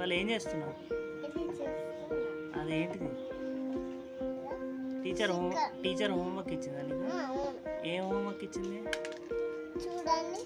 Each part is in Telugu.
ఇవాళ ఏం చేస్తున్నావు ఇది చేస్తున్నా. అదేంటిది టీచర్ హోమ్ టీచర్ హోంవర్క్ ఇచ్చిందా నీకు ఆ, అవును. ఏం హోంవర్క్ ఇచ్చింది చూడండి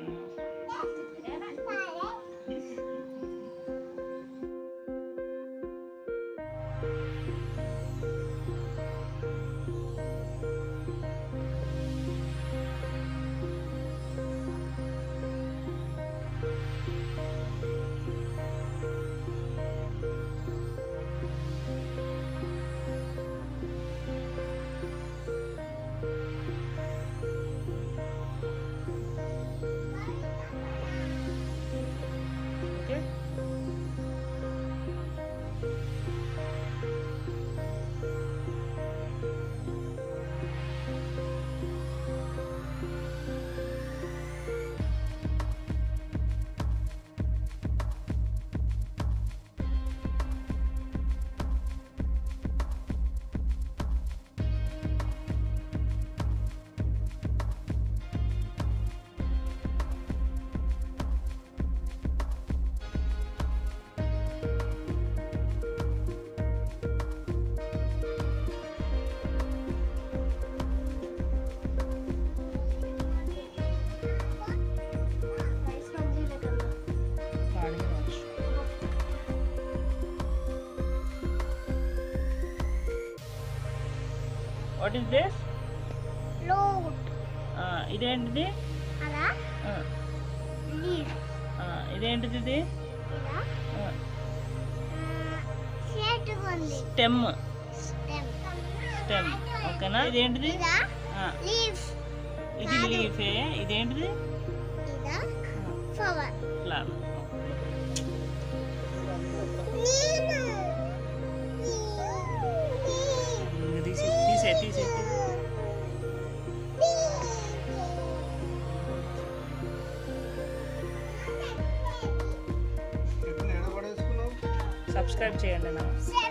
ఓకే రైస్ మంచిగా కన్నా పాడుకోవచ్చు వాట్ ఇస్ దిస్ లోట్ ఇదేంటిది అలా ఆ, లీఫ్ ఆ, ఇదేంటిది ఇది ఇలా షేట్ ఉంది స్టెమ్ స్టెమ్ స్టెమ్ ఓకేనా ఇదేంటిది ఇదా ఆ, లీఫ్ ఇది లీఫే ఇదేంటిది ఇదా ఫ్లవర్ ఫ్లవర్ తీసే తీసే తీసే సబ్స్క్రైబ్ చేయండి నా Say